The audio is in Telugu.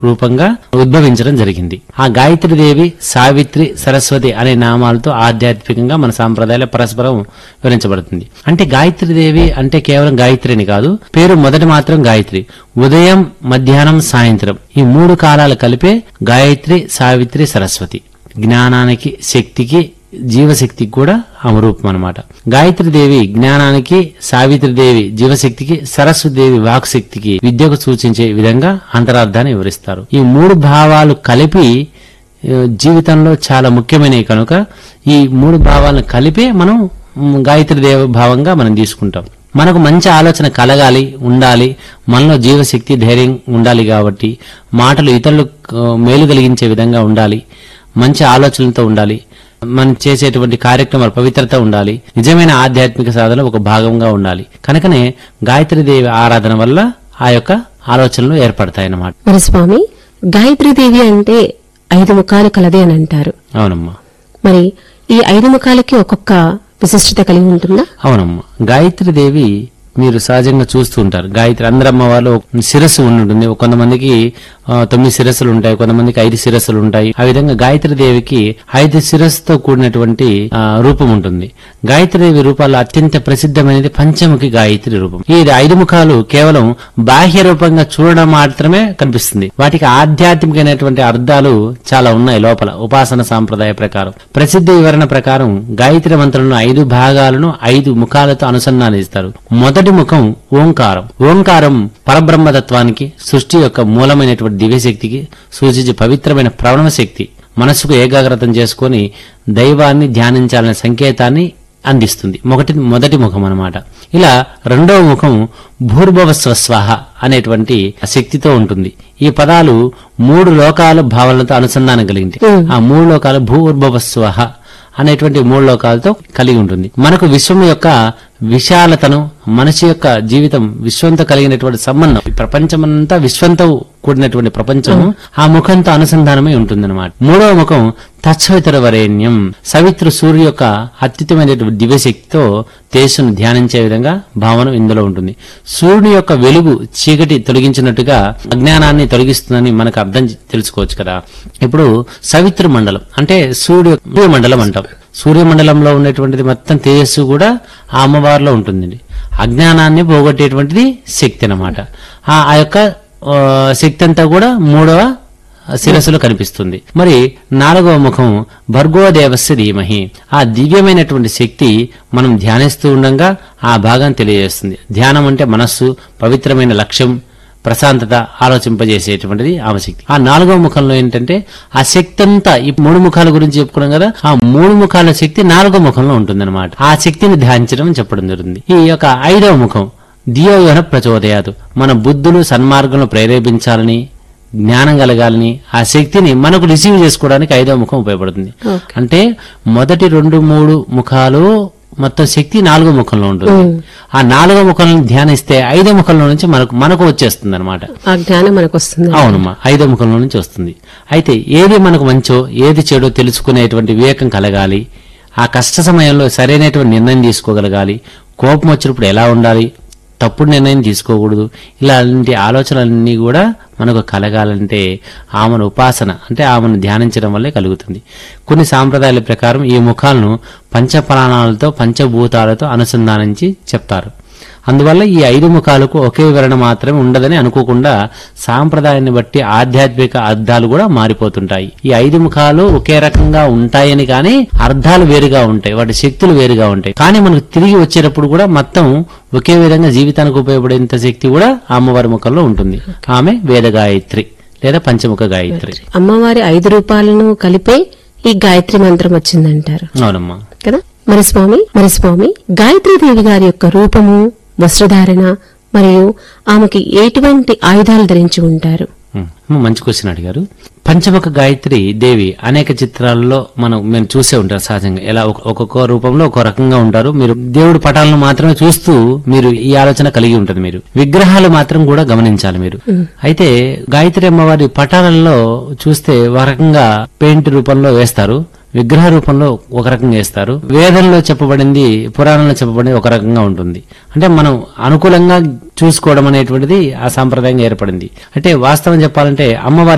రూపంగా ఉద్భవించడం జరిగింది ఆ గాయత్రి దేవి సావిత్రి సరస్వతి అనే నామాలతో ఆధ్యాత్మికంగా మన సాంప్రదాయాల పరస్పరం వివరించబడుతుంది అంటే గాయత్రి దేవి అంటే కేవలం గాయత్రి అని కాదు పేరు మొదటి మాత్రం గాయత్రి ఉదయం మధ్యాహ్నం సాయంత్రం ఈ మూడు కాలాలు కలిపే గాయత్రి సావిత్రి సరస్వతి జ్ఞానానికి శక్తికి జీవశక్తికి కూడా ఆమె రూపం అనమాట గాయత్రీదేవి జ్ఞానానికి సావిత్రిదేవి జీవశక్తికి సరస్వతిదేవి వాక్శక్తికి విద్యకు సూచించే విధంగా అంతరార్థాన్ని వివరిస్తారు ఈ మూడు భావాలు కలిపి ఆ, జీవితంలో చాలా ముఖ్యమైనవి కనుక ఈ మూడు భావాలను కలిపే మనం మ్, గాయత్రీదేవి భావంగా మనం తీసుకుంటాం మనకు మంచి ఆలోచన కలగాలి ఉండాలి మనలో జీవశక్తి ధైర్యం ఉండాలి కాబట్టి మాటలు ఇతరులకు ఆ, మేలు కలిగించే విధంగా ఉండాలి మంచి ఆలోచనలతో ఉండాలి మనం చేసేటువంటి కార్యక్రమాలు పవిత్రత ఉండాలి నిజమైన ఆధ్యాత్మిక సాధన ఒక భాగంగా ఉండాలి కనుకనే గాయత్రీదేవి ఆరాధన వల్ల ఆ యొక్క ఆలోచనలు ఏర్పడతాయన్నమాట మరి స్వామి గాయత్రీదేవి అంటే ఐదు ముఖాలు కలదే అని అంటారు అవునమ్మా మరి ఈ ఐదు ముఖాలకి ఒక్కొక్క విశిష్టత కలిగి ఉంటుందా అవునమ్మా గాయత్రీదేవి మీరు సహజంగా చూస్తూ ఉంటారు గాయత్రి అందరమ్మ వాళ్ళు శిరస్సు ఉండి ఉంటుంది కొంతమందికి ఆ, తొమ్మిది శిరస్సులు ఉంటాయి కొంతమందికి ఐదు శిరస్సులు ఉంటాయి ఆ విధంగా గాయత్రి దేవికి ఐదు శిరస్సుతో కూడినటువంటి ఆ, రూపం ఉంటుంది గాయత్రీదేవి రూపాల్లో అత్యంత ప్రసిద్ధమైనది పంచముఖి గాయత్రి రూపం ఈ ఐదు ముఖాలు కేవలం బాహ్య రూపంగా చూడడం మాత్రమే కనిపిస్తుంది వాటికి ఆధ్యాత్మికమైనటువంటి అర్థాలు చాలా ఉన్నాయి లోపల ఉపాసన సాంప్రదాయ ప్రకారం ప్రసిద్ధ వివరణ ప్రకారం గాయత్రి మంత్రంలో ఐదు భాగాలను ఐదు ముఖాలతో అనుసంధానిస్తారు మొదటి ముఖం ఓంకారం ఓంకారం పరబ్రహ్మతత్వానికి సృష్టి యొక్క మూలమైనటువంటి దివ్యశక్తికి సూచించే పవిత్రమైన ప్రవణ శక్తి మనసుకు ఏకాగ్రతం చేసుకొని దైవాన్ని ధ్యానించాలనే సంకేతాన్ని అందిస్తుంది మొదటి మొదటి ముఖం అన్నమాట ఇలా రెండవ ముఖం భూర్భవ స్వస్వాహ అనేటువంటి శక్తితో ఉంటుంది ఈ పదాలు మూడు లోకాల భావనలతో అనుసంధానం కలిగింది ఆ మూడు లోకాలు భూర్భవ స్వహ అనేటువంటి మూడు లోకాలతో కలిగి ఉంటుంది మనకు విశ్వం యొక్క విశాలతను మనిషి యొక్క జీవితం విశ్వంతో కలిగినటువంటి సంబంధం ఈ ప్రపంచమంతా విశ్వంతో కూడినటువంటి ప్రపంచం ఆ ముఖంతో అనుసంధానమై ఉంటుందన్నమాట మూడవ ముఖం తత్సవితర వరేణ్యం సవిత్రు సూర్యు యొక్క అత్యుత్తమైనటువంటి దివ్యశక్తితో తేజస్సును ధ్యానించే విధంగా భావన ఇందులో ఉంటుంది సూర్యుని యొక్క వెలుగు చీకటి తొలగించినట్టుగా అజ్ఞానాన్ని తొలగిస్తుందని మనకు అర్థం చే- తెలుసుకోవచ్చు కదా ఇప్పుడు సవిత్ర మండలం అంటే సూర్య సూర్యమండలం అంటాం సూర్యమండలంలో ఉన్నటువంటిది మొత్తం తేజస్సు కూడా ఆ అమ్మవారిలో ఉంటుందండి అజ్ఞానాన్ని పోగొట్టేటువంటిది శక్తి అన్నమాట ఆ ఆ యొక్క ఆ, శక్తి అంతా కూడా మూడవ శిరస్సులో కనిపిస్తుంది మరి నాలుగవ ముఖం భర్గో దేవస్య ధీమహి ఆ దివ్యమైనటువంటి శక్తి మనం ధ్యానిస్తూ ఉండగా ఆ భాగం తెలియజేస్తుంది ధ్యానం అంటే మనస్సు పవిత్రమైన లక్ష్యం ప్రశాంతత ఆలోచింపజేసేటువంటిది ఆమె శక్తి ఆ నాలుగవ ముఖంలో ఏంటంటే ఆ శక్తి అంతా ఈ మూడు ముఖాల గురించి చెప్పుకున్నాం కదా ఆ మూడు ముఖాల శక్తి నాలుగో ముఖంలో ఉంటుందన్నమాట ఆ శక్తిని ధ్యానించడం చెప్పడం జరుగుతుంది ఈ యొక్క ఐదవ ముఖం దియోగన ప్రచోదయాదు మన బుద్ధులు సన్మార్గంలో ప్రేరేపించాలని జ్ఞానం కలగాలని ఆ శక్తిని మనకు రిసీవ్ చేసుకోవడానికి ఐదవ ముఖం ఉపయోగపడుతుంది అంటే మొదటి రెండు మూడు ముఖాలు మొత్తం శక్తి నాలుగో ముఖంలో ఉంటుంది ఆ నాలుగో ముఖంలో ధ్యానిస్తే ఐదో ముఖంలో నుంచి మనకు మనకు వచ్చేస్తుంది అనమాట ఆ జ్ఞానం మనకు వస్తుంది అవునమ్మా ఐదో ముఖంలో నుంచి వస్తుంది అయితే ఏది మనకు మంచో ఏది చెడో తెలుసుకునేటువంటి వివేకం కలగాలి ఆ కష్ట సమయంలో సరైనటువంటి నిర్ణయం తీసుకోగలగాలి కోపం వచ్చినప్పుడు ఎలా ఉండాలి తప్పుడు నిర్ణయం తీసుకోకూడదు ఇలాంటి ఆలోచనలన్నీ కూడా మనకు కలగాలంటే ఆమెను ఉపాసన అంటే ఆమెను ధ్యానించడం వల్లే కలుగుతుంది కొన్ని సాంప్రదాయాల ప్రకారం ఈ ముఖాలను పంచప్రాణాలతో పంచభూతాలతో అనుసంధానించి చెప్తారు అందువల్ల ఈ ఐదు ముఖాలకు ఒకే వివరణ మాత్రమే ఉండదని అనుకోకుండా సాంప్రదాయాన్ని బట్టి ఆధ్యాత్మిక అర్థాలు కూడా మారిపోతుంటాయి ఈ ఐదు ముఖాలు ఒకే రకంగా ఉంటాయని కానీ అర్థాలు వేరుగా ఉంటాయి వాటి శక్తులు వేరుగా ఉంటాయి కానీ మనకు తిరిగి వచ్చేటప్పుడు కూడా మొత్తం ఒకే విధంగా జీవితానికి ఉపయోగపడేంత శక్తి కూడా ఆ అమ్మవారి ముఖంలో ఉంటుంది ఆమె వేద గాయత్రి లేదా పంచముఖ గాయత్రి అమ్మవారి ఐదు రూపాలను కలిపే ఈ గాయత్రి మంత్రం వచ్చిందంటారు అవునమ్మా కదా మరి స్వామి మరి స్వామి గాయత్రీదేవి గారి యొక్క రూపము వస్త్రధారణ మరియు ఆమెకి ఎటువంటి ఆయుధాలు ధరించి ఉంటారు ఉమ్, మంచి క్వశ్చన్ అడిగారు పంచముఖ గాయత్రి దేవి అనేక చిత్రాల్లో మనం మేము చూసే ఉంటారు సహజంగా ఎలా ఒక- ఒక్కొక్క రూపంలో ఒక రకంగా ఉంటారు మీరు దేవుడి పటాలను మాత్రమే చూస్తూ మీరు ఈ ఆలోచన కలిగి ఉంటుంది మీరు విగ్రహాలు మాత్రం కూడా గమనించాలి మీరు అయితే గాయత్రి అమ్మవారి పటాలలో చూస్తే ఒక రకంగా పెయింట్ రూపంలో వేస్తారు విగ్రహ రూపంలో ఒక రకంగా వేస్తారు వేదంలో చెప్పబడింది పురాణంలో చెప్పబడింది ఒక రకంగా ఉంటుంది అంటే మనం అనుకూలంగా చూసుకోవడం అనేటువంటిది ఆ సాంప్రదాయంగా ఏర్పడింది అంటే వాస్తవం చెప్పాలంటే అమ్మవారి